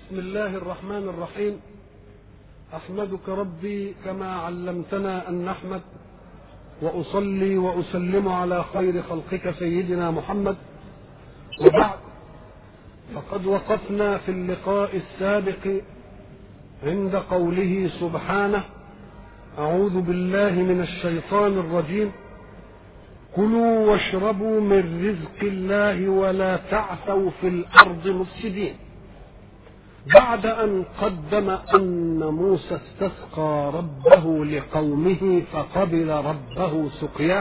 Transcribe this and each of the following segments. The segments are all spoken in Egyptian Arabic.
بسم الله الرحمن الرحيم احمدك ربي كما علمتنا ان نحمد واصلي واسلم على خير خلقك سيدنا محمد وبعد فقد وقفنا في اللقاء السابق عند قوله سبحانه اعوذ بالله من الشيطان الرجيم كلوا واشربوا من رزق الله ولا تعثوا في الارض مفسدين بعد ان قدم ان موسى استسقى ربه لقومه فقبل ربه سقياه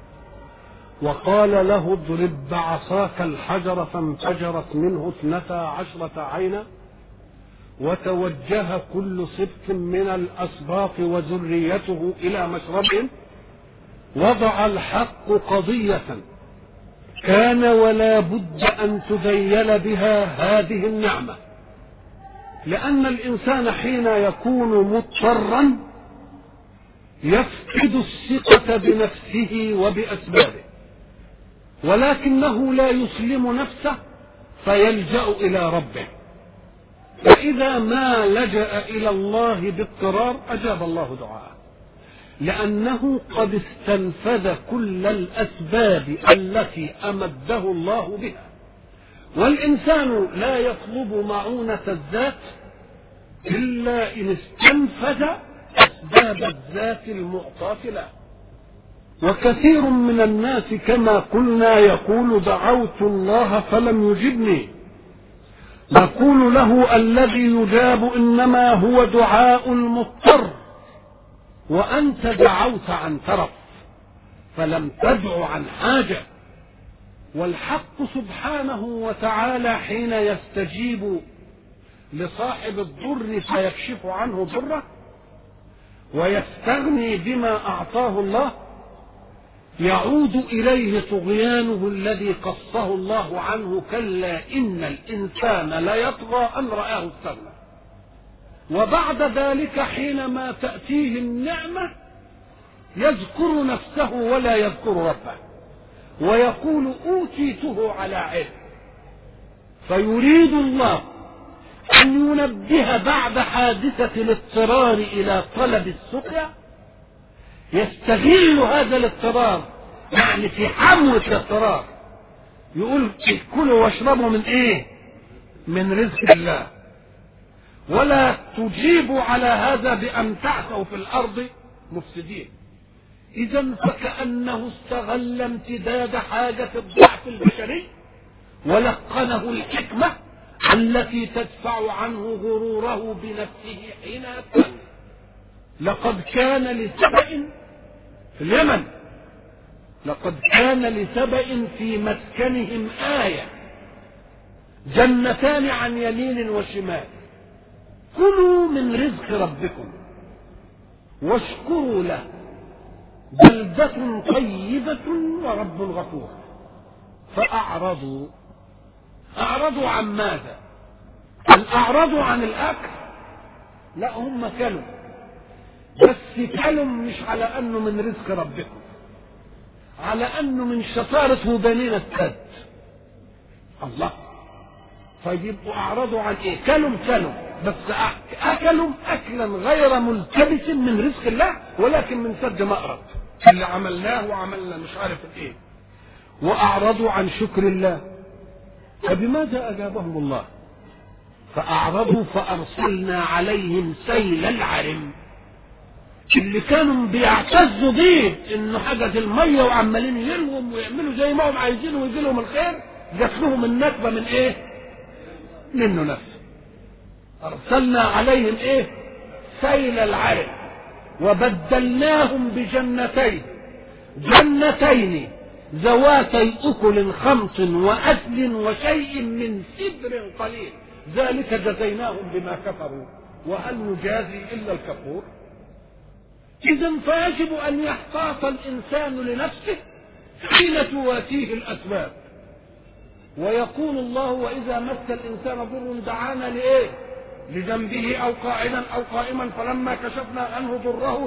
وقال له اضرب بعصاك الحجر فانفجرت منه اثنتا عشرة عينا وتوجه كل سبط من الأسباط وذريته إلى مشربهم وضع الحق قضية كان ولا بد أن تذيل بها هذه النعمة لأن الإنسان حين يكون مضطرا يفقد الثقة بنفسه وبأسبابه ولكنه لا يسلم نفسه فيلجأ إلى ربه فإذا ما لجأ إلى الله باضطرار أجاب الله دعاءه لأنه قد استنفذ كل الأسباب التي أمده الله بها والإنسان لا يطلب معونة الذات إلا إن استنفذ أسباب الذات المعطاة له وكثير من الناس كما قلنا يقول دعوت الله فلم يجبني نقول له الذي يجاب إنما هو دعاء المضطر وأنت دعوت عن ترف فلم تدع عن حاجة والحق سبحانه وتعالى حين يستجيب لصاحب الضر فيكشف عنه ضره ويستغني بما أعطاه الله يعود إليه طغيانه الذي قصه الله عنه كلا إن الإنسان ليطغى أن رآه استغنى وبعد ذلك حينما تأتيه النعمة يذكر نفسه ولا يذكر ربه ويقول أوتيته على علم فيريد الله أن ينبه بعد حادثة الاضطرار إلى طلب السقيا يستغل هذا الاضطرار يعني في حموة الاضطرار يقول كلوا واشربوا من ايه من رزق الله ولا تجيبوا على هذا بأن تعثوا في الأرض مفسدين إذا فكأنه استغل امتداد حاجة الضعف البشري ولقنه الحكمة التي تدفع عنه غروره بنفسه حين يتكلم لقد كان لسبأ في اليمن لقد كان لسبأ في مسكنهم آية جنتان عن يمين وشمال كلوا من رزق ربكم واشكروا له بلدة طيبة ورب غفور فأعرضوا أعرضوا عن ماذا؟ هل أعرضوا عن الأكل؟ لا هم كلوا بس كلوا مش على أنه من رزق ربكم على أنه من شطارة بنين السد الله فيبقوا أعرضوا عن إيه؟ كلوا كلوا بس أكلوا أكلا غير ملتبس من رزق الله ولكن من سد مأرب اللي عملناه وعملنا مش عارف إيه وأعرضوا عن شكر الله فبماذا أجابهم الله فأعرضوا فأرسلنا عليهم سيل العرم اللي كانوا بيعتزوا بيه انه حاجة المية وعمالين يلوم ويعملوا زي ما هم عايزين ويجي لهم الخير جات لهم النكبة من ايه؟ منه نفسه أرسلنا عليهم ايه؟ سيل العرم وبدلناهم بجنتين جنتين ذواتي أكل خمط وأكل وشيء من سدر قليل ذلك جزيناهم بما كفروا وهل نجازي إلا الكفور إذا فيجب أن يحتاط الإنسان لنفسه حين تواتيه الأسباب ويقول الله وإذا مس الإنسان ضر دعانا لإيه؟ لذنبه أو قاعدا أو قائما فلما كشفنا عنه ضره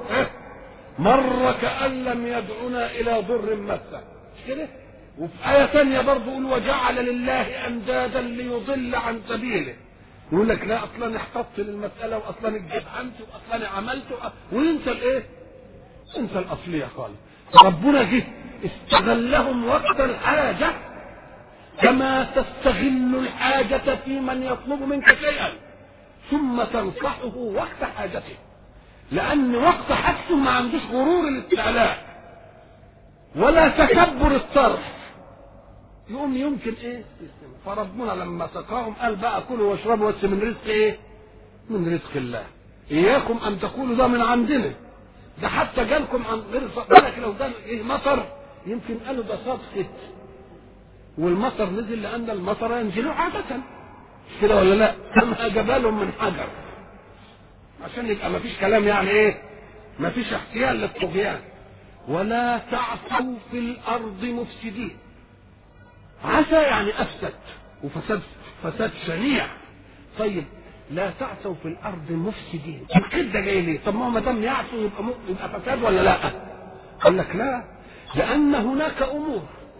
مر كأن لم يدعنا إلى ضر مسه مش كده؟ وفي آية ثانية برضه يقول وجعل لله أندادا ليضل عن سبيله يقول لك لا اصلا احتطت للمساله واصلا اتجبنت واصلا عملت وينسى الايه؟ انسى الاصليه خالص ربنا جه استغلهم وقت الحاجه كما تستغل الحاجة في من يطلب منك شيئا ثم تنصحه وقت حاجته لأن وقت حاجته ما عندوش غرور الاستعلاء ولا تكبر الطرف يقوم يمكن ايه فربنا لما سقاهم قال بقى كلوا واشربوا بس من رزق ايه من رزق الله اياكم ان تقولوا ده من عندنا ده حتى جالكم عن غير بالك لو ده ايه مطر يمكن قالوا ده صدقه والمطر نزل لان المطر ينزل عاده مش كده ولا لا كما جبالهم من حجر عشان يبقى ما فيش كلام يعني ايه ما فيش احتيال للطغيان ولا تعثوا في الارض مفسدين عسى يعني افسد وفساد فساد شنيع طيب لا تعثوا في الارض مفسدين القيد ده جاي ليه طب ما هو ما دام يعثوا يبقى م... يبقى فساد ولا لا قال لك لا لان هناك امور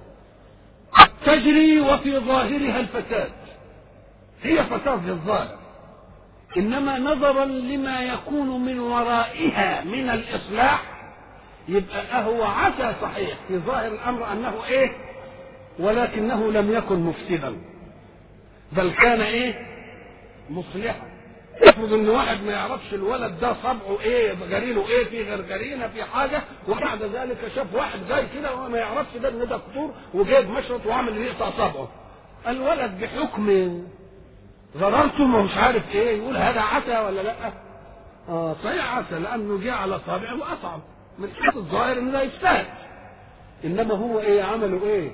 تجري وفي ظاهرها الفساد هي فساد في الظاهر انما نظرا لما يكون من ورائها من الاصلاح يبقى هو عسى صحيح في ظاهر الامر انه ايه ولكنه لم يكن مفسدا بل كان ايه مصلحا افرض ان واحد ما يعرفش الولد ده صبعه ايه جرينه ايه في غرغرينه في حاجه وبعد ذلك شاف واحد جاي كده وما يعرفش ده ان ده فطور وجايب مشرط وعامل يقطع صبعه الولد بحكم ضررته ما مش عارف ايه يقول هذا عسى ولا لا اه صحيح عسى لانه جه على صابعه وقطعه من حيث الظاهر ان ده يستاهل انما هو ايه عمله ايه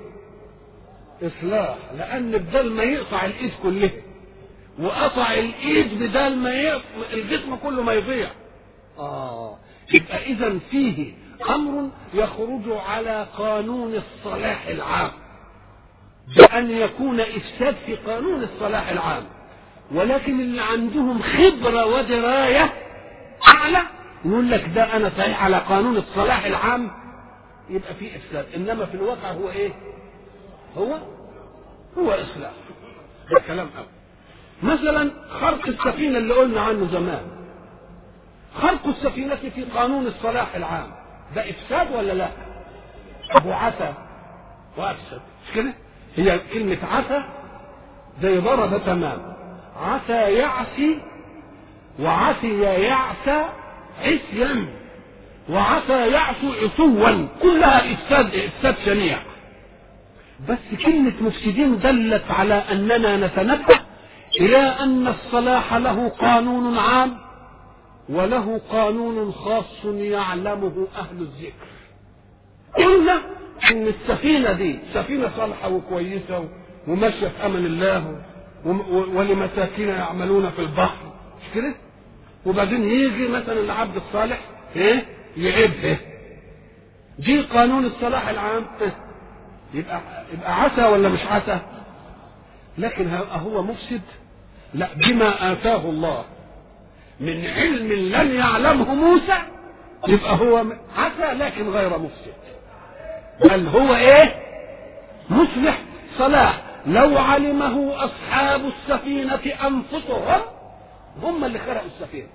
اصلاح لان بدل ما يقطع الايد كلها وقطع الايد بدل ما يقطع الجسم كله ما يضيع اه يبقى اذا فيه امر يخرج على قانون الصلاح العام بان يكون افساد في قانون الصلاح العام ولكن اللي عندهم خبره ودرايه اعلى يقول لك ده انا صحيح على قانون الصلاح العام يبقى في افساد انما في الواقع هو ايه هو هو اصلاح ده كلام أول. مثلا خرق السفينه اللي قلنا عنه زمان خرق السفينه في قانون الصلاح العام ده افساد ولا لا ابو عسى وافسد مش كده هي كلمه عسى زي ضرب تمام عسى يعسي وعسي يعسى عصيا وعسى يعسو عصوا كلها افساد افساد شنيع بس كلمة مفسدين دلت على أننا نتنبه إلى أن الصلاح له قانون عام وله قانون خاص يعلمه أهل الذكر قلنا إن السفينة دي سفينة صالحة وكويسة وماشية في أمن الله ولمساكين يعملون في البحر مش كده؟ وبعدين يجي مثلا العبد الصالح ايه يعيبها دي قانون الصلاح العام إيه؟ يبقى يبقى عسى ولا مش عسى لكن هو مفسد لا بما آتاه الله من علم لم يعلمه موسى يبقى هو عسى لكن غير مفسد بل هو ايه مصلح صلاح لو علمه اصحاب السفينه انفسهم هم اللي خرقوا السفينه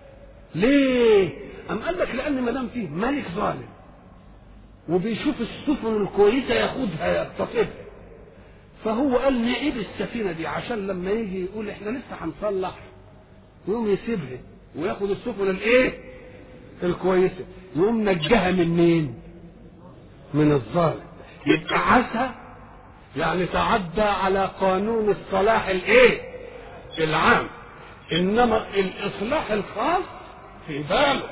ليه ام قال لك لان ما دام فيه ملك ظالم وبيشوف السفن الكويسه ياخدها يغتصبها فهو قال نعيب السفينه دي عشان لما يجي يقول احنا لسه هنصلح يقوم يسيبها وياخد السفن الايه الكويسه يقوم نجاها من مين من الظالم يبقى عسى يعني تعدى على قانون الصلاح الايه العام انما الاصلاح الخاص في باله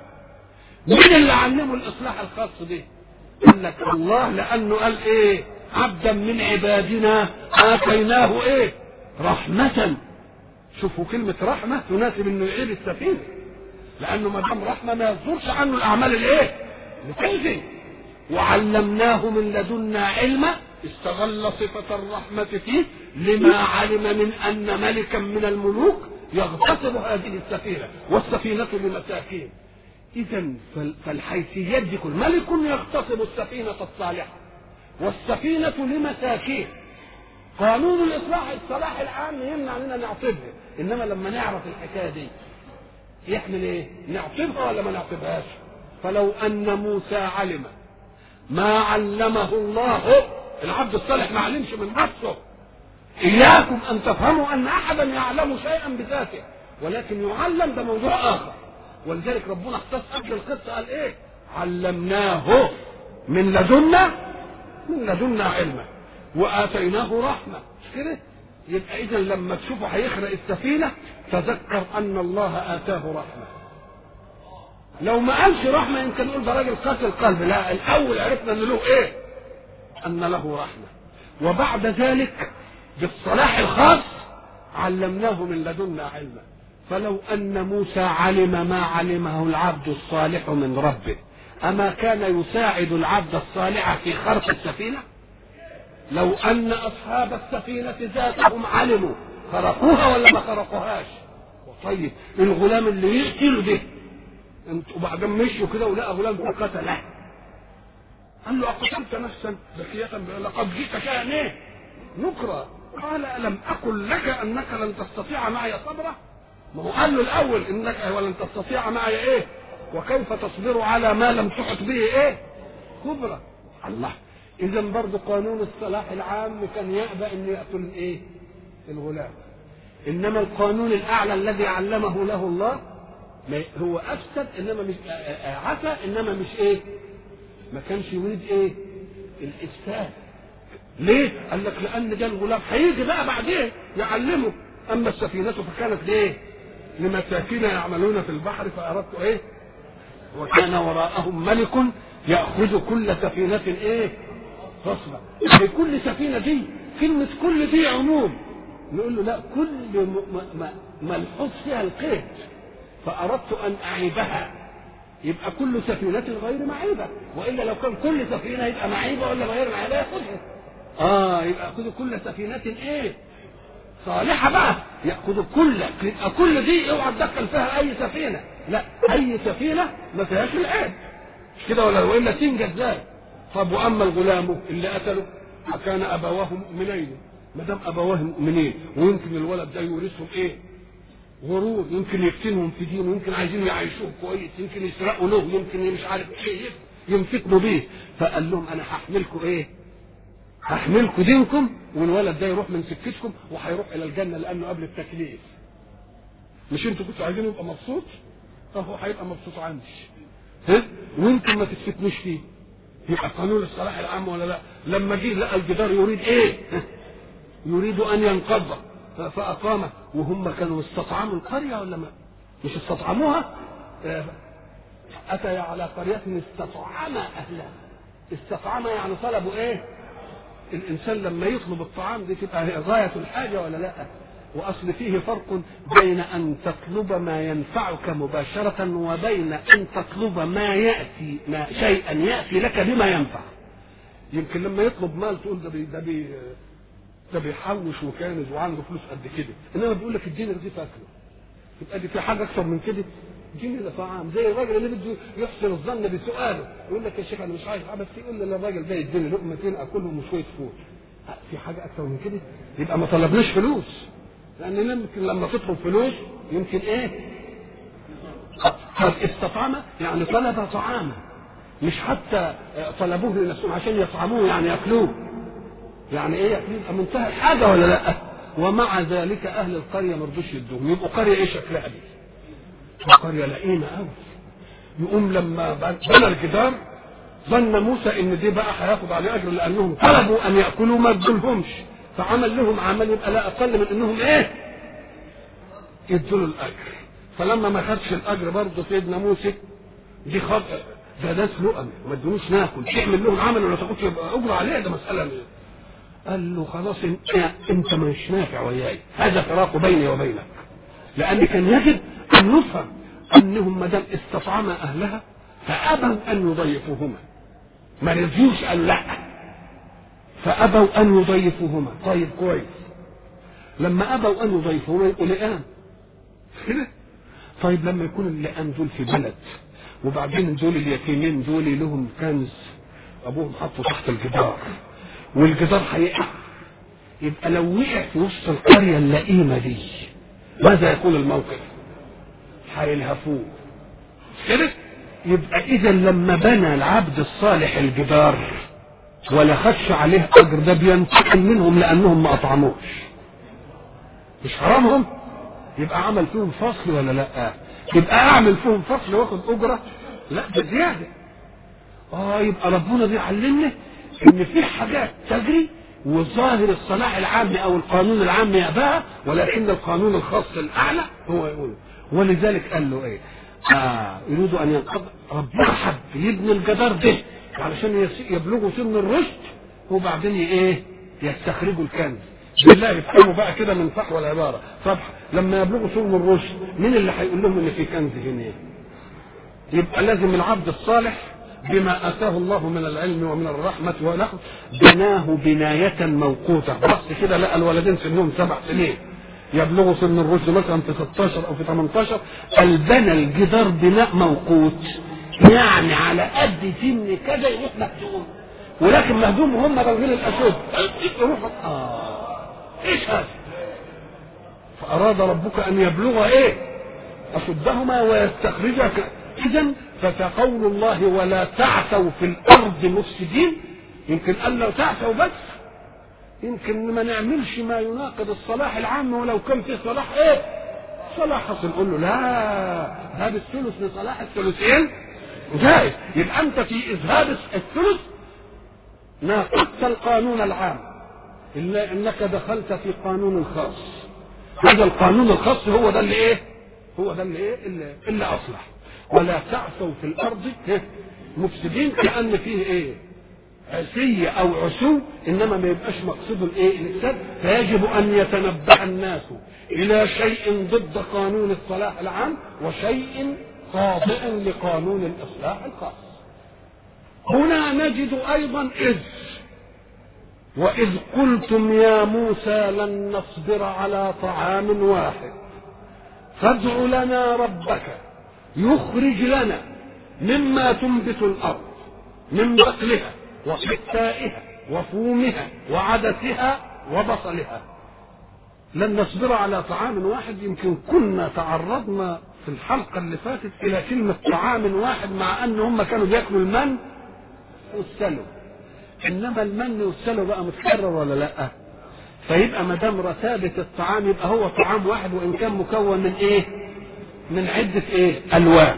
مين اللي علمه الاصلاح الخاص دي قال لك الله لانه قال ايه عبدا من عبادنا اتيناه ايه رحمة شوفوا كلمة رحمة تناسب انه يعيد السفينة لانه ما دام رحمة ما يصدرش عنه الاعمال الايه بتنزل وعلمناه من لدنا علما استغل صفة الرحمة فيه لما علم من أن ملكا من الملوك يغتصب هذه السفينة والسفينة لمساكين إذا فالحيثيات دي كل ملك يغتصب السفينة الصالحة والسفينة لمساكين قانون الإصلاح الصلاح العام يمنع اننا نعصبها انما لما نعرف الحكايه دي يحمل ايه نعقبها ولا ما نعقبهاش فلو ان موسى علم ما علمه الله العبد الصالح ما علمش من نفسه اياكم ان تفهموا ان احدا يعلم شيئا بذاته ولكن يعلم ده موضوع اخر ولذلك ربنا اختص قبل القصه قال ايه علمناه من لدنا من لدنا علما واتيناه رحمه مش كده يبقى اذا لما تشوفه هيخرق السفينه تذكر ان الله اتاه رحمه لو ما قالش رحمه يمكن نقول ده راجل قاسي القلب لا الاول عرفنا ان له ايه ان له رحمه وبعد ذلك بالصلاح الخاص علمناه من لدنا علما فلو ان موسى علم ما علمه العبد الصالح من ربه اما كان يساعد العبد الصالح في خرق السفينه لو ان اصحاب السفينه ذاتهم علموا خرقوها ولا ما خرقوهاش طيب الغلام اللي يقتل ده وبعدين مشوا كده ولقى غلام قتله قال له اقتلت نفسا بكية لقد جئت شيئا ايه نكرا قال الم اقل لك انك لن تستطيع معي صبرا ما هو قال له الاول انك ولن تستطيع معي ايه وكيف تصبر على ما لم تحط به ايه كبرى الله اذا برضه قانون الصلاح العام كان يأبى ان يقتل ايه الغلام انما القانون الاعلى الذي علمه له الله هو افسد انما مش عفى انما مش ايه ما كانش يريد ايه الافساد ليه قال لك لان ده الغلام هيجي بقى بعدين يعلمه اما السفينه فكانت ليه لمساكين يعملون في البحر فاردت ايه وكان وراءهم ملك ياخذ كل سفينه ايه غصبا لكل سفينه دي كلمه كل دي عموم نقول له لا كل ملحوظ فيها القيد فاردت ان اعيبها يبقى كل سفينة غير معيبة وإلا لو كان كل سفينة يبقى معيبة ولا غير معيبة يأخذها آه يبقى يأخذ كل سفينة إيه؟ صالحة بقى يأخذ كل يبقى كل دي اوعى تدخل فيها أي سفينة لا أي سفينة ما فيهاش العيب مش كده ولا وإلا تنجى إزاي؟ طب وأما الغلام اللي قتله فكان أبواه مؤمنين ما دام أبواه مؤمنين ويمكن الولد ده يورثهم إيه؟ غرور يمكن يفتنهم في دينه يمكن عايزين يعيشوه كويس يمكن يسرقوا له يمكن مش عارف ايه ينفتنوا بيه فقال لهم انا هحملكم ايه هحملكم دينكم والولد ده يروح من سكتكم وهيروح الى الجنه لانه قبل التكليف مش انتوا كنتوا عايزين يبقى مبسوط فهو هيبقى مبسوط عندي ها وانتم ما تفتنوش فيه يبقى قانون الصلاح العام ولا لا لما جه لقى الجدار يريد ايه يريد ان ينقض فأقامه وهم كانوا استطعموا القرية ولا ما مش استطعموها أتى على قرية استطعم أهلها استطعم يعني طلبوا إيه الإنسان لما يطلب الطعام دي تبقى غاية الحاجة ولا لا وأصل فيه فرق بين أن تطلب ما ينفعك مباشرة وبين أن تطلب ما يأتي ما شيئا يأتي لك بما ينفع يمكن لما يطلب مال تقول ده بي ده بي ده بيحوش وكانز وعنده فلوس قد كده انما بيقول لك الدينار دي فاكره يبقى دي في حاجه اكثر من كده الدينار ده طعام زي الراجل اللي بده يحسن الظن بسؤاله يقول لك يا شيخ انا مش عايز بس يقول لي الراجل ده يديني لقمتين اكلهم وشويه فول في حاجه اكثر من كده يبقى ما طلبناش فلوس لان يمكن لما تطلب فلوس يمكن ايه قد استطعم يعني طلب طعاما مش حتى طلبوه لنفسهم عشان يطعموه يعني ياكلوه يعني ايه يبقى منتهى الحاجه ولا لا ومع ذلك اهل القريه ما رضوش يدوهم يبقوا قريه ايه شكلها دي قريه لئيمه قوي يقوم لما بنى الجدار ظن موسى ان دي بقى هياخد عليه اجر لانهم طلبوا ان ياكلوا ما ادولهمش فعمل لهم عمل يبقى لا اقل من انهم ايه يدوا له الاجر فلما ما خدش الاجر برضه سيدنا موسى دي خد ده ناس لقم ما ادونوش ناكل تعمل لهم عمل ولا تاخدش يبقى اجر عليه ده مساله مين قال له خلاص انت مش نافع وياي هذا فراق بيني وبينك لان كان يجب ان نفهم انهم ما دام استطعما اهلها فابوا ان يضيفوهما ما رضيوش قال لا فابوا ان يضيفوهما طيب كويس لما ابوا ان يضيفوهما يبقوا لئام كده طيب لما يكون اللئام دول في بلد وبعدين دول اليتيمين دول لهم كنز ابوهم حطوا تحت الجدار والجدار هيقع يبقى لو وقع في وسط القريه اللئيمه دي ماذا يكون الموقف هيلهفوه كده يبقى اذا لما بنى العبد الصالح الجدار ولا خدش عليه اجر ده بينتقم منهم لانهم ما اطعموش مش حرامهم يبقى عمل فيهم فصل ولا لا يبقى اعمل فيهم فصل واخد اجره لا ده زياده اه يبقى ربنا بيعلمنا ان في حاجات تجري وظاهر الصلاح العام او القانون العام يأباها ولكن القانون الخاص الاعلى هو يقول ولذلك قال له ايه آه يريدوا ان ينقض ربنا حب يبني الجدار ده علشان يبلغوا سن الرشد وبعدين ايه يستخرجوا الكنز بالله يفهموا بقى كده من فحوى العباره طب لما يبلغوا سن الرشد مين اللي هيقول لهم ان في كنز هنا يبقى لازم العبد الصالح بما اتاه الله من العلم ومن الرحمه ونحو بناه بنايه موقوته بص كده لقى الولدين سنهم سبع سنين يبلغوا سن الرشد مثلا في 16 او في 18 قال بنى الجدار بناء موقوت يعني على قد سن كذا يروح مهدوم ولكن مهدوم هم بالغين الاشد يروح اه ايش هذا فاراد ربك ان يبلغ ايه اشدهما ويستخرجها اذا فكقول الله ولا تعثوا في الارض مفسدين يمكن قال لو تعثوا بس يمكن ما نعملش ما يناقض الصلاح العام ولو كان في صلاح ايه صلاح حصل نقول له لا هذا الثلث لصلاح الثلثين جائز يبقى انت في اذهاب الثلث ناقضت القانون العام الا انك دخلت في قانون خاص هذا القانون الخاص هو ده اللي ايه هو ده اللي ايه اللي, اللي اصلح ولا تعثوا في الارض مفسدين كان فيه ايه عسية او عسو انما ما يبقاش مقصود الايه الافساد فيجب ان يتنبه الناس الى شيء ضد قانون الصلاح العام وشيء خاطئ لقانون الاصلاح الخاص هنا نجد ايضا اذ واذ قلتم يا موسى لن نصبر على طعام واحد فادع لنا ربك يخرج لنا مما تنبت الارض من بقلها وقثائها وفومها وعدسها وبصلها لن نصبر على طعام واحد يمكن كنا تعرضنا في الحلقة اللي فاتت إلى كلمة طعام واحد مع أن هم كانوا بياكلوا المن والسلو إنما المن والسلو بقى متكرر ولا لأ؟ فيبقى ما دام رتابة الطعام يبقى هو طعام واحد وإن كان مكون من إيه؟ من عدة إيه؟ ألوان.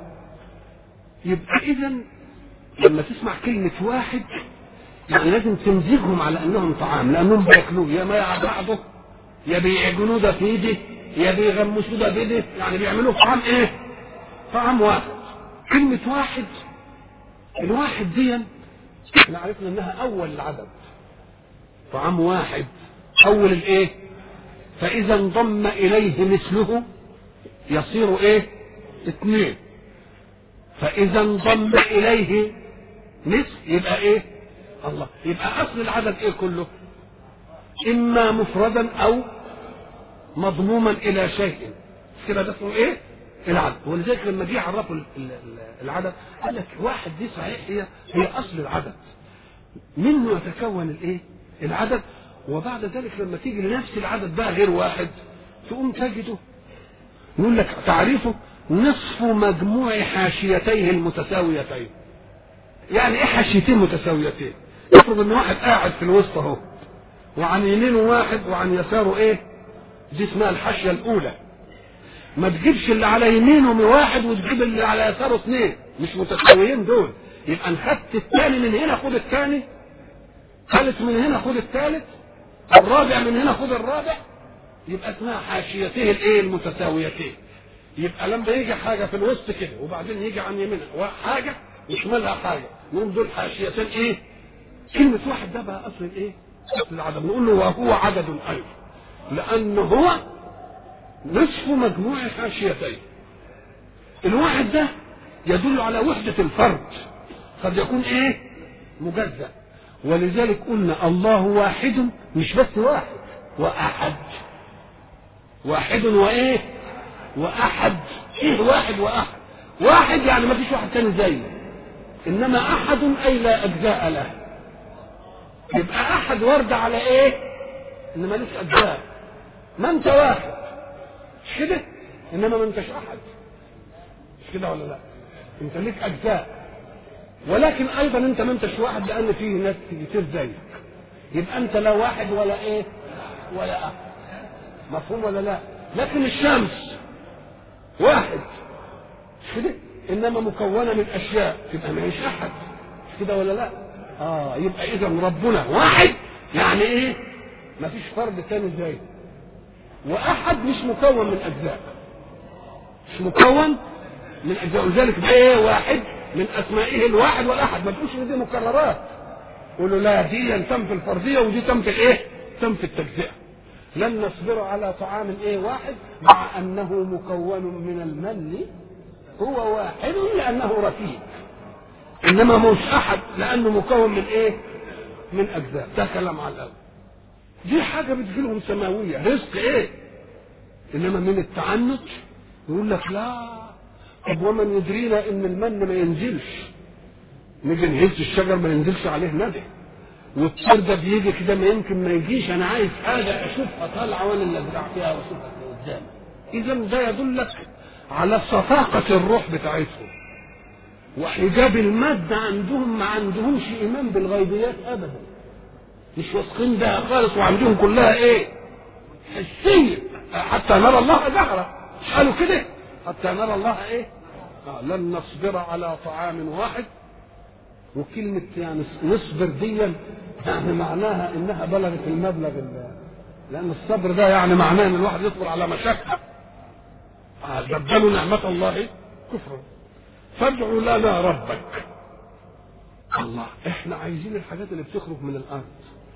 يبقى إذا لما تسمع كلمة واحد يعني لازم تمزجهم على انهم طعام لانهم بياكلوه يا ما بعضه يا بيعجنوه ده في ايده يا بيغمسوه ده بايده يعني بيعملوه طعام ايه؟ طعام واحد كلمة واحد الواحد دي احنا عرفنا انها اول العدد طعام واحد اول الايه؟ فاذا انضم اليه مثله يصير ايه؟ اثنين فاذا انضم اليه مثل يبقى ايه الله يبقى اصل العدد ايه كله اما مفردا او مضموما الى شيء كده ده اسمه ايه العدد ولذلك لما جه يعرفوا العدد قال لك واحد دي صحيح هي هي اصل العدد منه يتكون الايه العدد وبعد ذلك لما تيجي لنفس العدد بقى غير واحد تقوم تجده يقول لك تعريفه نصف مجموع حاشيتيه المتساويتين يعني ايه حاشيتين متساويتين افرض ان واحد قاعد في الوسط اهو وعن يمينه واحد وعن يساره ايه دي اسمها الحاشيه الاولى ما تجيبش اللي على يمينه واحد وتجيب اللي على يساره اثنين مش متساويين دول يبقى ان خدت الثاني من هنا خد الثاني ثالث من هنا خد الثالث الرابع من هنا خد الرابع يبقى اسمها حاشيتيه الايه المتساويتين يبقى لما يجي حاجه في الوسط كده وبعدين يجي عن يمينها حاجه وشمالها حاجه نقول دول حاشيتين ايه؟ كلمه واحد ده بقى اصل الايه؟ اصل العدد نقول له وهو عدد ايضا لانه هو نصف مجموع حاشيتين الواحد ده يدل على وحدة الفرد قد يكون ايه مجزأ ولذلك قلنا الله واحد مش بس واحد واحد واحد وايه واحد ايه واحد واحد واحد يعني ما فيش واحد تاني زيه انما احد اي لا اجزاء له يبقى احد ورد على ايه ان مالوش اجزاء ما انت واحد مش كده انما ما انتش احد مش كده ولا لا انت ليك اجزاء ولكن ايضا انت ما انتش واحد لان فيه ناس كتير زيك يبقى انت لا واحد ولا ايه ولا احد مفهوم ولا لا لكن الشمس واحد مش كده انما مكونه من اشياء تبقى ما هيش احد مش كده ولا لا اه يبقى اذا ربنا واحد يعني ايه ما فيش فرد تاني زيه واحد مش مكون من اجزاء مش مكون من اجزاء ولذلك ده ايه واحد من اسمائه الواحد والاحد ما تقولش ان دي مكررات قولوا لا دي تم في الفرديه ودي تم في الايه تم في التجزئه لن نصبر على طعام ايه واحد مع انه مكون من المن هو واحد لانه رفيق انما مش احد لانه مكون من ايه من اجزاء ده كلام على الاول دي حاجه بتجيلهم سماويه رزق ايه انما من التعنت يقول لك لا طب ومن يدرينا ان المن ما ينزلش نيجي نهز الشجر ما ينزلش عليه ندى والطير ده بيجي كده ما يمكن ما يجيش انا عايز حاجه اشوفها طالعه وانا اللي ازرع فيها واشوفها قدامي اذا ده يدلك على صفاقه الروح بتاعتهم وحجاب المادة عندهم ما عندهمش إيمان بالغيبيات أبدا مش واثقين بها خالص وعندهم كلها إيه؟ حسية حتى نرى الله جهرة قالوا كده حتى نرى الله إيه؟ آه لن نصبر على طعام واحد وكلمة يعني نصبر ديا يعني معناها إنها بلغت المبلغ لأن الصبر ده يعني معناه إن الواحد يصبر على مشقة آه بدلوا نعمة الله كفرا فادع لنا ربك الله احنا عايزين الحاجات اللي بتخرج من الارض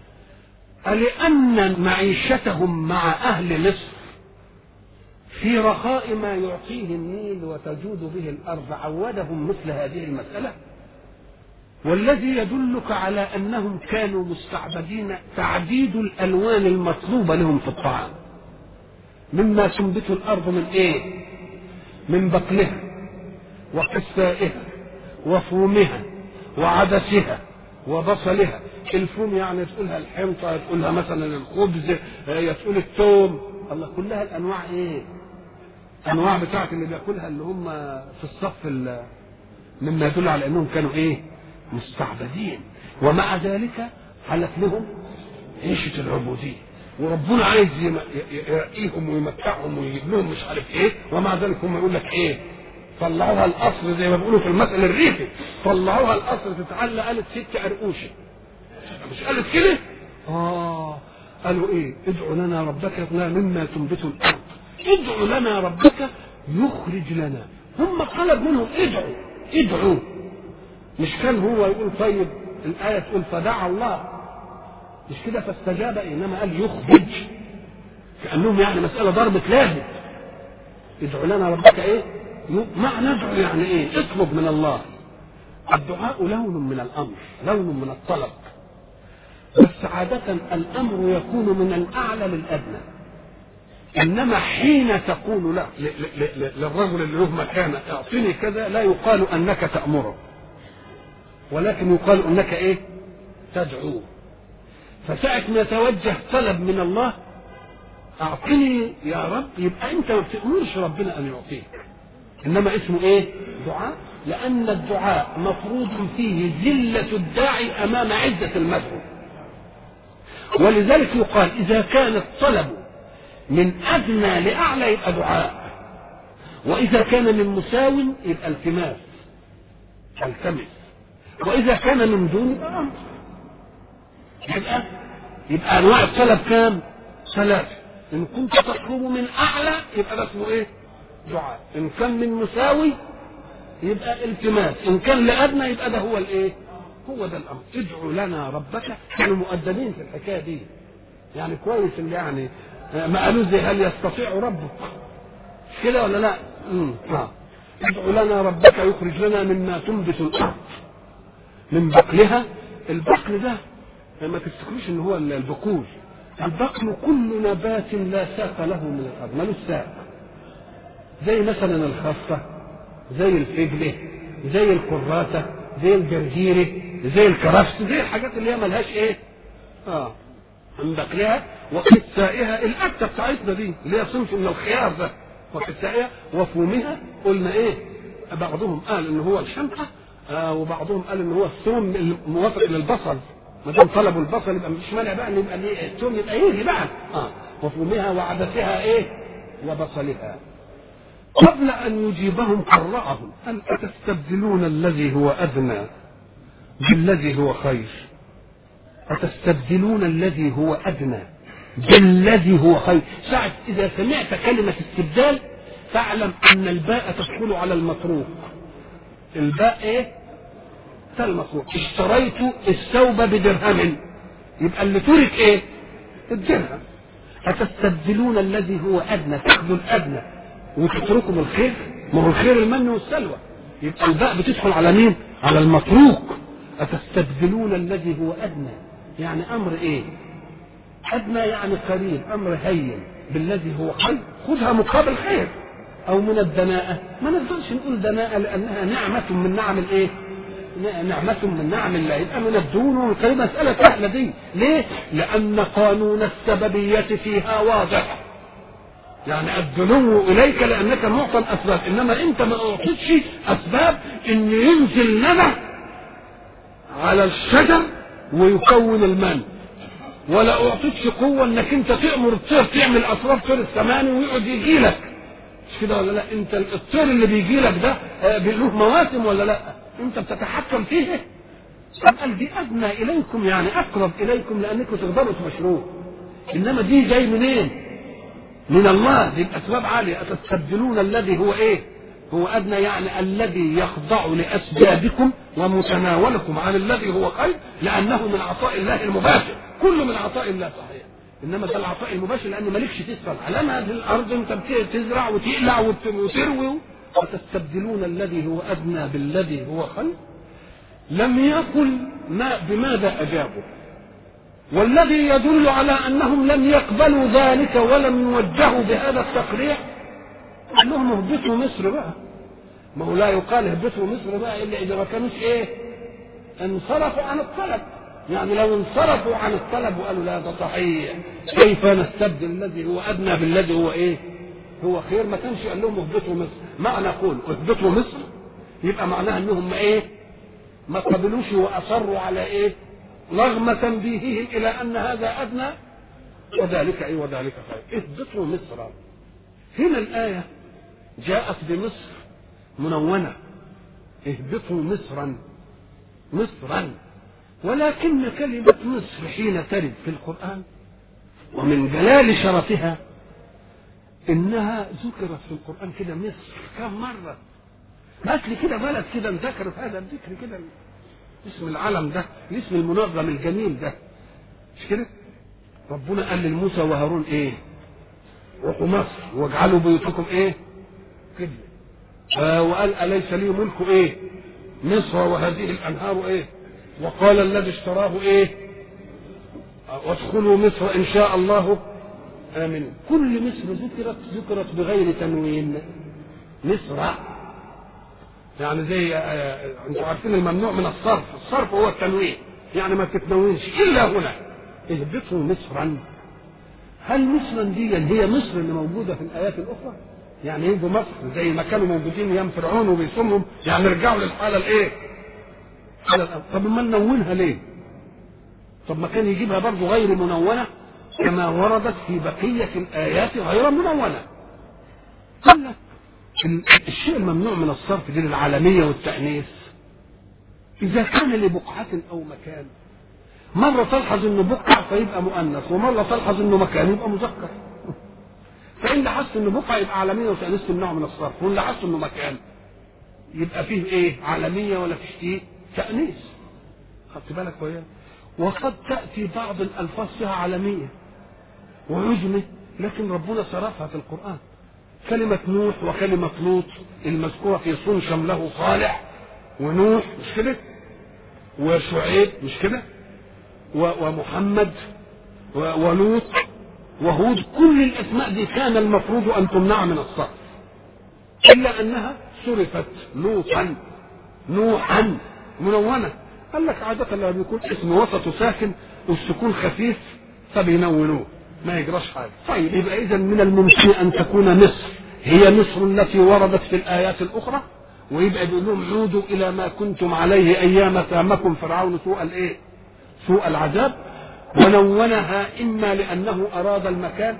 ألأن معيشتهم مع أهل مصر في رخاء ما يعطيه النيل وتجود به الأرض عودهم مثل هذه المسألة والذي يدلك على أنهم كانوا مستعبدين تعديد الألوان المطلوبة لهم في الطعام مما تنبت الأرض من إيه من بقلها وقثائها وفومها وعدسها وبصلها الفوم يعني تقولها الحنطة تقولها مثلا الخبز تقول الثوم الله كلها الأنواع إيه أنواع بتاعت اللي بياكلها اللي هم في الصف مما يدل على أنهم كانوا إيه مستعبدين ومع ذلك حلت لهم عيشة العبودية وربنا عايز يرقيهم ويمتعهم ويجيب لهم مش عارف ايه ومع ذلك هم يقول لك ايه طلعوها القصر زي ما بيقولوا في المثل الريفي طلعوها القصر تتعلى قالت ست قرقوشه مش قالت كده؟ اه قالوا ايه؟ ادعوا لنا ربك لنا مما تنبت الارض ادعوا لنا ربك يخرج لنا هم طلب منهم ادعوا ادعوا مش كان هو يقول طيب الآية تقول فدعا الله مش كده فاستجاب انما قال يخرج كأنهم يعني مسألة ضربة لازم ادعوا لنا ربك ايه؟ معنى ندعو يعني ايه اطلب من الله الدعاء لون من الامر لون من الطلب بس عادة الامر يكون من الاعلى للادنى انما حين تقول لا للرجل اللي له مكانه اعطني كذا لا يقال انك تامره ولكن يقال انك ايه تدعو فساعة ما يتوجه طلب من الله اعطني يا رب يبقى انت ما بتامرش ربنا ان يعطيك انما اسمه ايه دعاء لان الدعاء مفروض فيه ذله الداعي امام عزه المدعو ولذلك يقال اذا كان الطلب من ادنى لاعلى يبقى دعاء واذا كان من مساو يبقى التماس التمس واذا كان من دون يبقى امر يبقى يبقى انواع الطلب كام ثلاثه ان كنت تطلب من اعلى يبقى ده اسمه ايه دعاء ان كان من مساوي يبقى التماس ان كان لادنى يبقى ده هو الايه هو ده الامر ادعوا لنا ربك كانوا مؤدبين في الحكايه دي يعني كويس اللي يعني ما قالوا زي هل يستطيع ربك مش كده ولا لا امم اه ادعوا لنا ربك يخرج لنا مما تنبت الارض من بقلها البقل ده ما تفتكروش ان هو البقول البقل كل نبات لا ساق له من الارض ملوش ساق زي مثلا الخاصة زي الفجلة زي الكراسة زي الجرجيرة زي الكرفس زي الحاجات اللي هي ملهاش ايه اه من بقلها وقسائها الأكتة بتاعتنا دي اللي هي صنف من الخيار ده وقسائها وفومها قلنا ايه بعضهم قال ان هو الشمعة آه وبعضهم قال ان هو الثوم الموافق للبصل ما دام طلبوا البصل يبقى مفيش مانع بقى ان يبقى ليه الثوم يبقى يجي بقى اه وفومها وعدسها ايه وبصلها قبل ان يجيبهم قرأهم قال اتستبدلون الذي هو ادنى بالذي هو خير أتستبدلون الذي هو أدنى بالذي هو خير ساعة إذا سمعت كلمة استبدال فاعلم أن الباء تدخل على المتروك الباء إيه؟ المتروك اشتريت الثوب بدرهم يبقى اللي ترك إيه؟ الدرهم أتستبدلون الذي هو أدنى تاخذوا الأدنى وتتركوا الخير ما هو الخير المن والسلوى يبقى الباء بتدخل على مين؟ على المتروك أتستبدلون الذي هو أدنى يعني أمر إيه أدنى يعني قليل أمر هين بالذي هو خير خذها مقابل خير أو من الدناءة ما نقدرش نقول دناءة لأنها نعمة من نعم الإيه نعمة من نعم الله يبقى من الدون والقريب مسألة سهلة دي ليه؟ لأن قانون السببية فيها واضح يعني الدنو إليك لأنك معطى الأسباب إنما أنت ما أعطيتش أسباب إن ينزل نبع على الشجر ويكون المن ولا اعطيتش قوه انك انت تامر الطير تعمل اطراف طير السماني ويقعد يجي لك مش كده ولا لا انت الطير اللي بيجي لك ده له مواسم ولا لا انت بتتحكم فيه قال دي ادنى اليكم يعني اقرب اليكم لانكم تقدروا تبشروه انما دي جاي منين من الله دي الاسباب عاليه اتستبدلون الذي هو ايه هو أدنى يعني الذي يخضع لأسبابكم ومتناولكم عن الذي هو خير لأنه من عطاء الله المباشر كله من عطاء الله صحيح إنما ده العطاء المباشر لأن مالكش تسأل علامة في الأرض أنت تزرع وتقلع وتروي وتستبدلون الذي هو أدنى بالذي هو خير لم يقل ما بماذا أجابوا والذي يدل على أنهم لم يقبلوا ذلك ولم يوجهوا بهذا التقريع انهم اهبطوا مصر بقى ما هو لا يقال اهبطوا مصر بقى الا اذا ما كانوش ايه انصرفوا عن الطلب يعني لو انصرفوا عن الطلب وقالوا لا ده صحيح كيف نستبدل الذي هو ادنى بالذي هو ايه هو خير ما كانش قال لهم اهبطوا مصر معنى قول اهبطوا مصر يبقى معناها انهم ايه ما قبلوش واصروا على ايه رغم تنبيههم الى ان هذا ادنى وذلك ايه وذلك خير اهبطوا مصر هنا الايه جاءت بمصر منونة اهبطوا مصرا مصرا ولكن كلمة مصر حين ترد في القرآن ومن جلال شرفها إنها ذكرت في القرآن كده مصر كم مرة هات لي كده بلد كده انذكر في هذا الذكر كده اسم العلم ده الاسم المنظم الجميل ده مش كده ربنا قال لموسى وهارون ايه روحوا مصر واجعلوا بيوتكم ايه كده آه وقال اليس لي ملك ايه مصر وهذه الانهار ايه وقال الذي اشتراه ايه وادخلوا مصر ان شاء الله امنوا كل مصر ذكرت ذكرت بغير تنوين مصر يعني زي آه انتوا عارفين الممنوع من الصرف الصرف هو التنوين يعني ما تتنونش الا هنا اهبطوا مصرا هل مصرا دي هي مصر اللي موجوده في الايات الاخرى؟ يعني يجوا مصر زي ما كانوا موجودين ايام فرعون وبيصومهم يعني يرجعوا للحاله الايه؟ حالة طب ما ننونها ليه؟ طب ما كان يجيبها برضه غير منونه كما وردت في بقيه الايات غير منونه. قال لك الشيء الممنوع من الصرف دي للعالميه والتانيث اذا كان لبقعه او مكان مرة تلحظ انه بقعة فيبقى مؤنث ومرة تلحظ انه مكان يبقى مذكر فإن لاحظت انه بقعة يبقى عالمية وتأنيث تمنعه من الصرف وإن لاحظت انه مكان يبقى فيه ايه عالمية ولا فيش ايه تأنيث خدت بالك وياه وقد تأتي بعض الألفاظ فيها عالمية وعجمة لكن ربنا صرفها في القرآن كلمة نوح وكلمة لوط المذكورة في صون شمله صالح ونوح مش كده وشعيب مش كده ومحمد ولوط وهود كل الاسماء دي كان المفروض ان تمنع من الصرف الا انها صرفت لوطا نوحا منونه قال لك عادة لما بيكون اسم وسطه ساكن والسكون خفيف فبينونوه ما يجراش حاجه طيب يبقى اذا من الممكن ان تكون مصر هي مصر التي وردت في الايات الاخرى ويبقى بيقول لهم عودوا الى ما كنتم عليه ايام سامكم فرعون سوء الايه؟ سوء العذاب ونونها اما لانه اراد المكان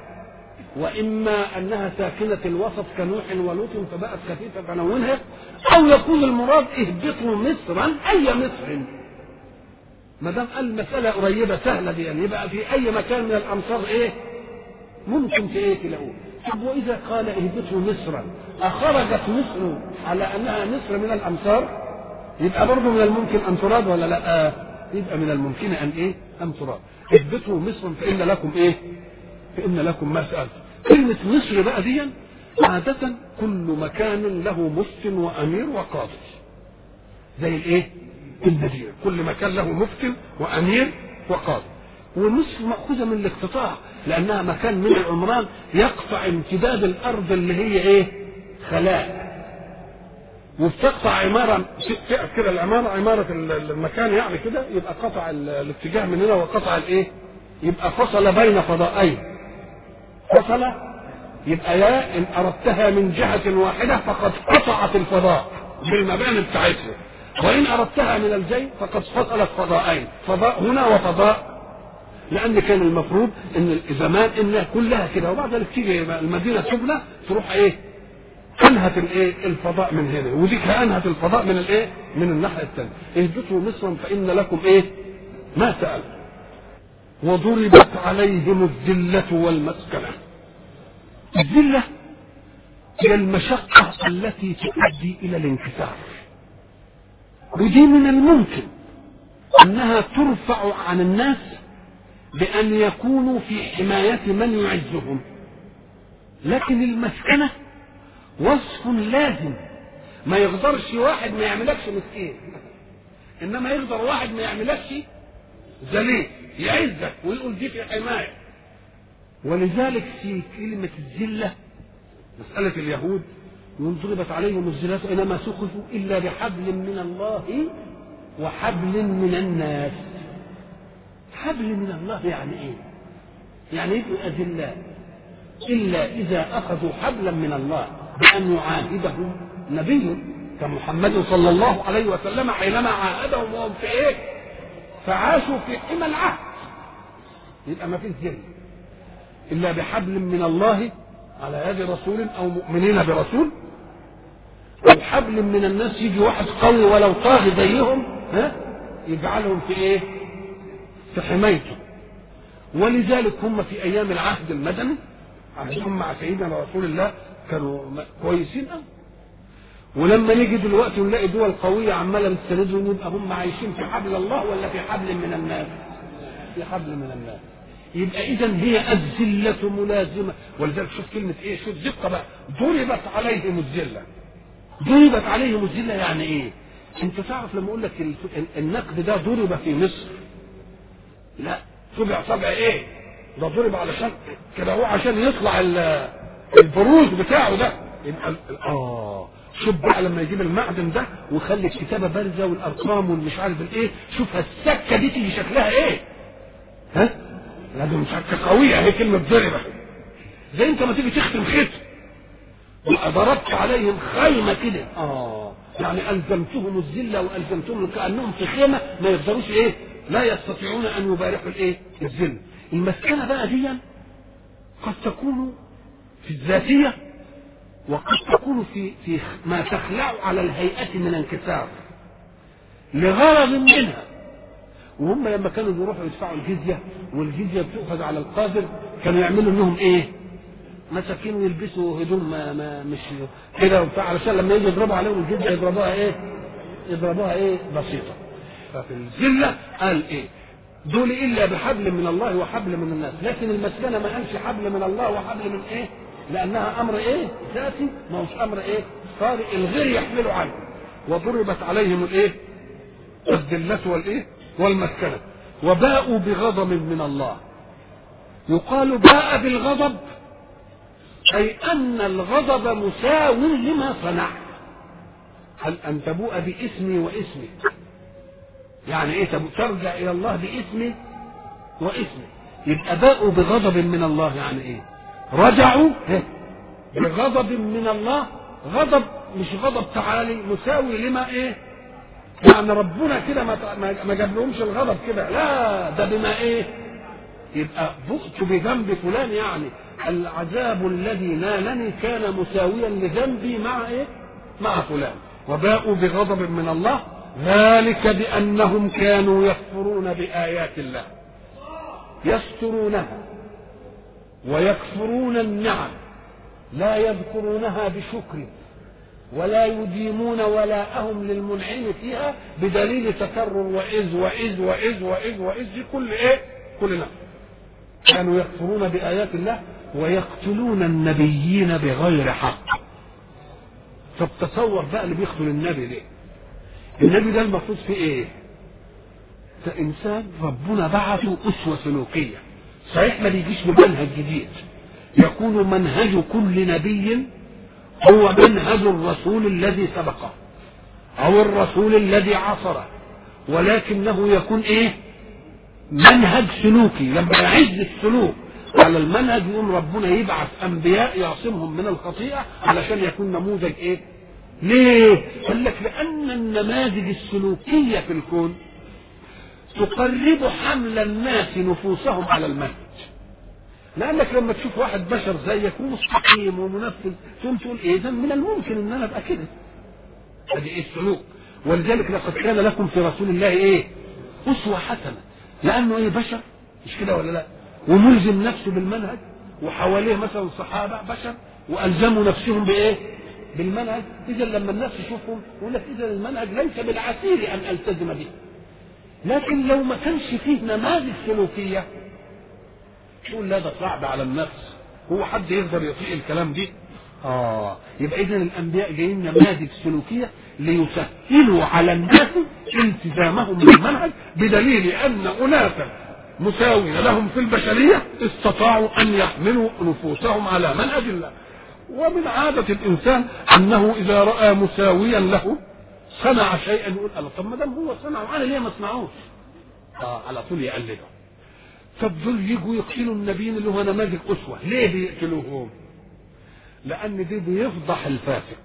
واما انها ساكنه الوسط كنوح ولوط فبقت خفيفه فنونها او يكون المراد اهبطوا مصرا اي مصر ما دام قال المساله قريبه سهله دي يعني يبقى في اي مكان من الامصار ايه؟ ممكن في ايه تلاقوه طب واذا قال اهبطوا مصرا اخرجت مصر على انها مصر من الامصار يبقى برضه من الممكن ان تراد ولا لا؟ يبقى من الممكن ان ايه؟ ان تراد اهبطوا مصرا فان لكم ايه؟ فان لكم ما سالتم كلمه مصر بقى دي عادة كل مكان له مفت وامير وقاضي زي الايه؟ المدينة كل مكان له مفتي وامير وقاضي ومصر مأخوذة من الاقتطاع لأنها مكان من العمران يقطع امتداد الأرض اللي هي إيه؟ خلاء وبتقطع عمارة تقف كده العمارة عمارة المكان يعني كده يبقى قطع الاتجاه من هنا وقطع الإيه؟ يبقى فصل بين فضائين فصل يبقى يا إن أردتها من جهة واحدة فقد قطعت الفضاء بالمباني بتاعتها وإن أردتها من الجي فقد فصلت فضاءين فضاء هنا وفضاء لأن كان المفروض إن زمان إنها كلها كده وبعد ذلك تيجي المدينة تبنى تروح إيه؟ أنهت الإيه؟ الفضاء من هنا وديك أنهت الفضاء من الإيه؟ من الناحية الثانية اهبطوا مصرا فإن لكم إيه؟ ما سألتم وضربت عليهم الذلة والمسكنة الذلة هي المشقة التي تؤدي إلى الانكسار ودي من الممكن انها ترفع عن الناس بان يكونوا في حمايه من يعزهم لكن المسكنه وصف لازم ما يقدرش واحد ما يعملكش مسكين انما يقدر واحد ما يعملكش ذليل يعزك ويقول دي في حمايه ولذلك في كلمه الذله مساله اليهود ضربت عليهم الزلات انما سخفوا الا بحبل من الله وحبل من الناس حبل من الله يعني ايه يعني يبقوا اذلاء الا اذا اخذوا حبلا من الله بان يعاهدهم نبي كمحمد صلى الله عليه وسلم حينما عاهدهم وهم في ايه فعاشوا في حمى العهد يبقى ما فيش ذل الا بحبل من الله على يد رسول او مؤمنين برسول او حبل من الناس يجي واحد قوي ولو طاغي زيهم ها يجعلهم في ايه؟ في حمايته ولذلك هم في ايام العهد المدني عهدهم مع سيدنا رسول الله كانوا كويسين قوي ولما نيجي دلوقتي ونلاقي دول قويه عماله تستندهم يبقى هم عايشين في حبل الله ولا في حبل من الناس؟ في حبل من الناس يبقى اذا هي الذله ملازمه ولذلك شوف كلمه ايه شوف دقه بقى ضربت عليهم الذله ضربت عليهم الذله يعني ايه انت تعرف لما اقول لك النقد ده ضرب في مصر لا طبع طبع ايه ده ضرب علشان كده هو عشان يطلع البروز بتاعه ده يبقى اه شوف بقى لما يجيب المعدن ده ويخلي الكتابه بارزه والارقام والمش عارف الايه شوف السكه دي تيجي شكلها ايه ها لازم مسكه قويه هي كلمه ضربه زي انت ما تيجي تختم ختم ضربت عليهم خيمه كده اه يعني الزمتهم الذله والزمتهم كانهم في خيمه ما يقدروش ايه لا يستطيعون ان يبارحوا الايه الذل المسكنه بقى دي قد تكون في الذاتيه وقد تكون في في ما تخلع على الهيئه من انكسار لغرض منها وهم لما كانوا بيروحوا يدفعوا الجزيه والجزيه بتؤخذ على القادر كانوا يعملوا انهم ايه؟ مساكين ويلبسوا هدوم ما, ما مش كده وبتاع علشان لما يجي يضربوا عليهم الجزيه يضربوها ايه؟ يضربوها ايه؟ بسيطه. ففي الذله قال ايه؟ دول الا بحبل من الله وحبل من الناس، لكن المسكنه ما قالش حبل من الله وحبل من ايه؟ لانها امر ايه؟ ذاتي ما هوش امر ايه؟ طارئ الغير يحمله عنه. وضربت عليهم الايه؟ الذله والايه؟ والمسكنة وباءوا بغضب من الله يقال باء بالغضب أي أن الغضب مساو لما صنع هل أن تبوء باسمي واسمك يعني إيه ترجع إلى الله باسمي واسمي يبقى باءوا بغضب من الله يعني ايه رجعوا بغضب من الله غضب مش غضب تعالي مساوي لما ايه يعني ربنا كده ما ما جاب لهمش الغضب كده لا ده بما ايه يبقى بؤت بذنب فلان يعني العذاب الذي نالني كان مساويا لذنبي مع ايه مع فلان وباءوا بغضب من الله ذلك بانهم كانوا يكفرون بايات الله يسترونها ويكفرون النعم لا يذكرونها بشكر ولا يديمون ولاءهم للمنعم فيها بدليل تكرر وإذ وإذ وإذ وإذ وإذ دي كل إيه؟ كل نعم. كانوا يكفرون بآيات الله ويقتلون النبيين بغير حق. طب تصور بقى اللي بيقتل النبي ليه؟ النبي ده المفروض في إيه؟ ده إنسان ربنا بعثه أسوة سلوكية. صحيح ما بيجيش بمنهج جديد. يكون منهج كل نبي هو منهج الرسول الذي سبقه او الرسول الذي عصره ولكنه يكون ايه منهج سلوكي لما يعز السلوك على المنهج يقوم ربنا يبعث انبياء يعصمهم من الخطيئه علشان يكون نموذج ايه ليه قال لك لان النماذج السلوكيه في الكون تقرب حمل الناس نفوسهم على المنهج لانك لما تشوف واحد بشر زيك ومستقيم ومنفذ ثم تقول ايه ده من الممكن ان انا ابقى كده ادي ايه السلوك ولذلك لقد كان لكم في رسول الله ايه اسوه حسنه لانه ايه بشر مش كده ولا لا وملزم نفسه بالمنهج وحواليه مثلا صحابه بشر والزموا نفسهم بايه بالمنهج اذا لما الناس تشوفهم يقول لك اذا المنهج ليس بالعسير ان التزم به لكن لو ما كانش فيه نماذج سلوكيه تقول لا ده صعب على النفس هو حد يقدر يطيق الكلام دي اه يبقى اذا الانبياء جايين نماذج سلوكيه ليسهلوا على الناس التزامهم بالمنهج بدليل ان اناسا مساوية لهم في البشرية استطاعوا أن يحملوا نفوسهم على منهج الله ومن عادة الإنسان أنه إذا رأى مساويا له صنع شيئا يقول الله طب ما دام هو صنعه أنا ليه ما أصنعوش؟ آه على طول يقلده طب دول يجوا يقتلوا النبيين اللي هو نماذج اسوه ليه بيقتلوهم لان دي بيفضح الفاسق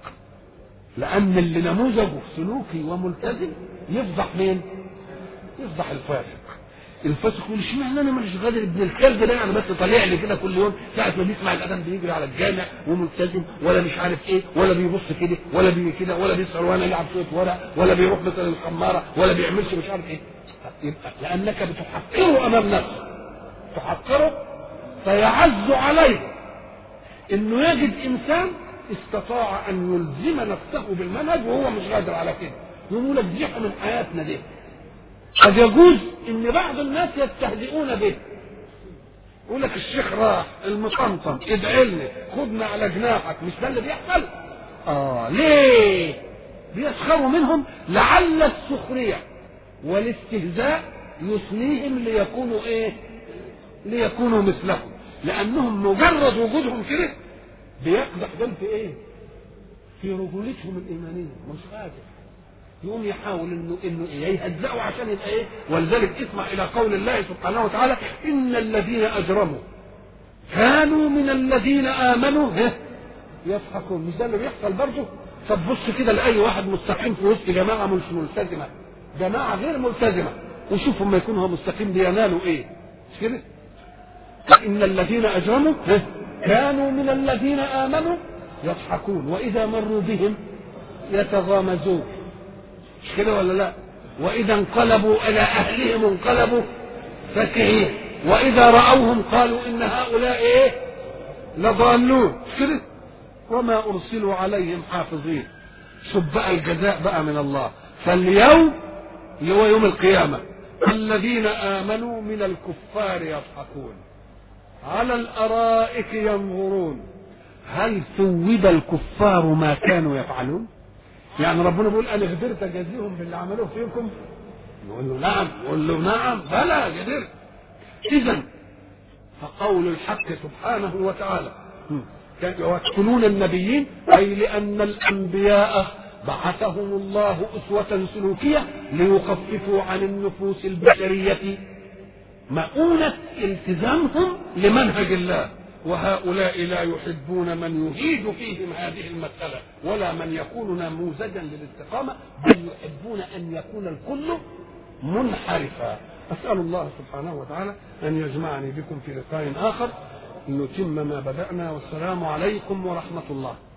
لان اللي نموذجه سلوكي وملتزم يفضح مين يفضح الفاسق الفاسق يقول اشمعنى انا مش غادر ابن الكلب ده يعني بس طالع لي كده كل يوم ساعه ما بيسمع الاذان بيجري على الجامع وملتزم ولا مش عارف ايه ولا بيبص كده ولا بي كده ولا بيسهر وانا يلعب شويه ورق ولا بيروح مثلا الخماره ولا بيعملش مش عارف ايه يبقى لانك بتحقره امام نفسك تحقره فيعز عليه انه يجد انسان استطاع ان يلزم نفسه بالمنهج وهو مش قادر على كده يقول لك دي من حياتنا دي قد يجوز ان بعض الناس يستهزئون به يقول لك الشيخ راح المطمطم ادعي لنا خدنا على جناحك مش ده اللي بيحصل اه ليه بيسخروا منهم لعل السخريه والاستهزاء يثنيهم ليكونوا ايه ليكونوا مثلهم لانهم مجرد وجودهم كده بيقدح دول في ايه في رجولتهم الايمانيه مش قادر يقوم يحاول انه انه ايه يهزئوا عشان يبقى ايه ولذلك اسمع الى قول الله سبحانه وتعالى ان الذين اجرموا كانوا من الذين امنوا يضحكون مش ده اللي بيحصل برضه طب بص كده لاي واحد مستقيم في وسط جماعه مش ملتزمه جماعه غير ملتزمه وشوف لما يكون هو مستقيم بينالوا ايه مش كده إن الذين أجرموا كانوا من الذين آمنوا يضحكون وإذا مروا بهم يتغامزون مش كده ولا لا وإذا انقلبوا إلى أهلهم انقلبوا فكهين وإذا رأوهم قالوا إن هؤلاء إيه لضالون مش كده وما أرسلوا عليهم حافظين شوف بقى الجزاء بقى من الله فاليوم اللي هو يوم القيامة الذين آمنوا من الكفار يضحكون على الارائك ينظرون هل ثوب الكفار ما كانوا يفعلون يعني ربنا بيقول انا قدرت اجازيهم باللي عملوه فيكم نقول له نعم نقول له نعم بلى قدرت اذا فقول الحق سبحانه وتعالى يقتلون النبيين اي لان الانبياء بعثهم الله اسوه سلوكيه ليخففوا عن النفوس البشريه مؤونة التزامهم لمنهج الله وهؤلاء لا يحبون من يهيج فيهم هذه المسألة ولا من يكون نموذجا للاستقامة بل يحبون أن يكون الكل منحرفا أسأل الله سبحانه وتعالى أن يجمعني بكم في لقاء آخر نتم ما بدأنا والسلام عليكم ورحمة الله